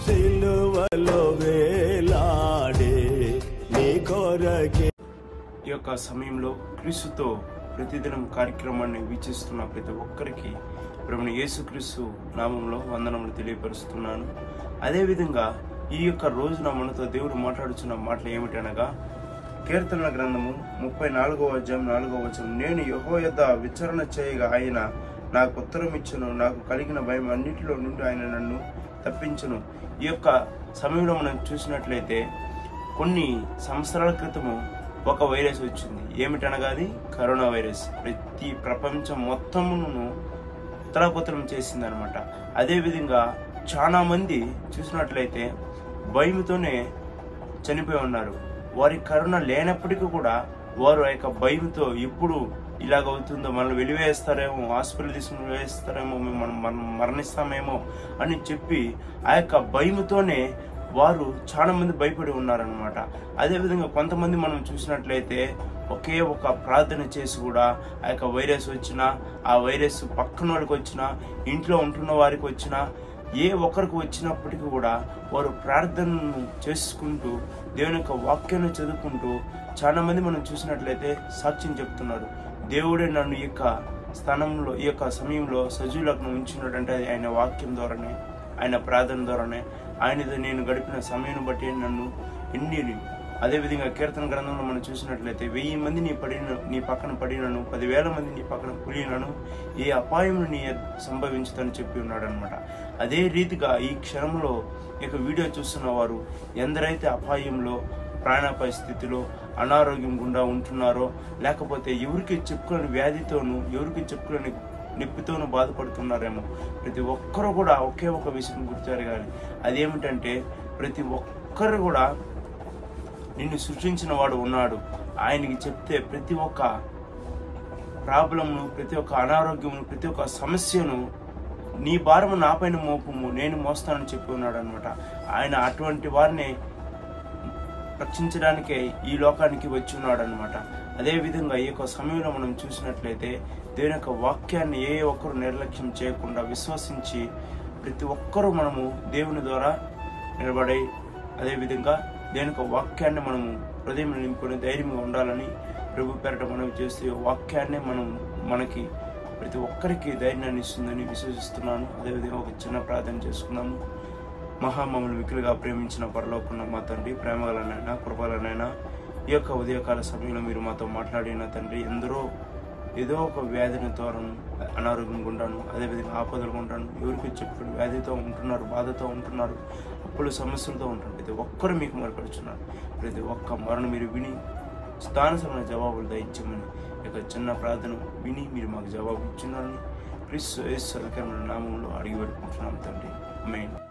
సిలువలో వేలాడే నీ కొరకే ఈ యొక్క సమయంలో క్రీస్తుతో ప్రతిదినం కార్యక్రమాన్ని వీక్షిస్తున్న ప్రతి ఒక్కరికి ప్రభుని యేసుక్రీస్తు నామంలో వందనములు తెలియపరుస్తున్నాను అదేవిధంగా ఈ యొక్క రోజున మనతో దేవుడు మాట్లాడుచున్న మాటలు ఏమిటనగా కీర్తనల గ్రంథము ముప్పై నాలుగవ అధ్యాయం నాలుగవ వచనం నేను యహో యొద్ద విచారణ చేయగా ఆయన నాకు ఉత్తరం ఇచ్చును నాకు కలిగిన భయం అన్నిటిలో నుండి ఆయన నన్ను తప్పించును ఈ యొక్క సమయంలో మనం చూసినట్లయితే కొన్ని సంవత్సరాల క్రితము ఒక వైరస్ వచ్చింది ఏమిటనగా అది కరోనా వైరస్ ప్రతి ప్రపంచం మొత్తమును ఉత్తరాపుత్తరం చేసింది అనమాట అదేవిధంగా చాలా మంది చూసినట్లయితే భయంతోనే చనిపోయి ఉన్నారు వారి కరోనా లేనప్పటికీ కూడా వారు ఆ యొక్క భయంతో ఎప్పుడు ఇలాగ అవుతుందో మనల్ని వెలివేస్తారేమో హాస్పిటల్ తీసుకుని వేస్తారేమో మేము మనం మనం మరణిస్తామేమో అని చెప్పి ఆ యొక్క భయంతోనే వారు చాలా మంది భయపడి ఉన్నారనమాట అదేవిధంగా కొంతమంది మనం చూసినట్లయితే ఒకే ఒక ప్రార్థన చేసి కూడా ఆ యొక్క వైరస్ వచ్చినా ఆ వైరస్ పక్కన వాళ్ళకి వచ్చినా ఇంట్లో ఉంటున్న వారికి వచ్చినా ఏ ఒక్కరికి వచ్చినప్పటికీ కూడా వారు ప్రార్థనను చేసుకుంటూ దేవుని యొక్క వాక్యాన్ని చదువుకుంటూ చాలా మంది మనం చూసినట్లయితే సాక్ష్యం చెప్తున్నారు దేవుడే నన్ను ఈ యొక్క స్థానంలో ఈ యొక్క సమయంలో సజీవులకు ఉంచినట్టంటే అది ఆయన వాక్యం ద్వారానే ఆయన ప్రార్థన ద్వారానే ఆయనతో నేను గడిపిన సమయం బట్టి నన్ను ఎన్ని అదేవిధంగా కీర్తన గ్రంథంలో మనం చూసినట్లయితే వెయ్యి మంది నీ పడిన నీ పక్కన పడినను పదివేల మంది నీ పక్కన పులినను ఏ అపాయం నీ సంభవించుదని చెప్పి ఉన్నాడు అనమాట అదే రీతిగా ఈ క్షణంలో ఈ యొక్క వీడియో చూస్తున్న వారు ఎందరైతే అపాయంలో ప్రాణాపాయ స్థితిలో అనారోగ్యం గుండా ఉంటున్నారో లేకపోతే ఎవరికి చెప్పుకోని వ్యాధితోనూ ఎవరికి చెప్పుకోని నొప్పితోనూ బాధపడుతున్నారేమో ప్రతి ఒక్కరు కూడా ఒకే ఒక విషయం గుర్తెరగాలి అదేమిటంటే ప్రతి ఒక్కరు కూడా నిన్ను సృష్టించిన వాడు ఉన్నాడు ఆయనకి చెప్తే ప్రతి ఒక్క ప్రాబ్లంను ప్రతి ఒక్క అనారోగ్యమును ప్రతి ఒక్క సమస్యను నీ భారము నాపైన మోపము నేను మోస్తానని చెప్పి ఉన్నాడు అనమాట ఆయన అటువంటి వారిని రక్షించడానికే ఈ లోకానికి వచ్చి ఉన్నాడు అనమాట అదేవిధంగా ఈ యొక్క సమయంలో మనం చూసినట్లయితే దేవుని యొక్క వాక్యాన్ని ఏ ఒక్కరు నిర్లక్ష్యం చేయకుండా విశ్వసించి ప్రతి ఒక్కరూ మనము దేవుని ద్వారా నిలబడి అదేవిధంగా దేవుని యొక్క వాక్యాన్ని మనము హృదయం నింపుకొని ధైర్యంగా ఉండాలని ప్రభు పేరట మనవి చేస్తే ఈ వాక్యాన్నే మనం మనకి ప్రతి ఒక్కరికి ధైర్యాన్ని ఇస్తుందని విశ్వసిస్తున్నాను అదేవిధంగా ఒక చిన్న ప్రార్థన చేసుకున్నాము మహామములు మిక్కులుగా ప్రేమించిన పరలోకున్న మా తండ్రి ప్రేమగలనైనా కృపలనైనా ఈ యొక్క ఉదయకాల సమయంలో మీరు మాతో మాట్లాడిన తండ్రి ఎందరో ఏదో ఒక వ్యాధిని తోరను అనారోగ్యం గుండాను అదేవిధంగా ఆపదలు గుండాను ఎవరికి చెప్పుకుని వ్యాధితో ఉంటున్నారు బాధతో ఉంటున్నారు అప్పులు సమస్యలతో ఉంటున్నారు ప్రతి ఒక్కరు మీకు మొరపెడుచున్నారు ప్రతి ఒక్క మరణ మీరు విని స్థానసమైన జవాబులు దయచేయమని ఈ యొక్క చిన్న ప్రార్థన విని మీరు మాకు జవాబు ఇచ్చున్నారని క్రిస్తు యేసు సర్కరమైన నామంలో అడిగి పెట్టుకుంటున్నాం తండ్రి మెయిన్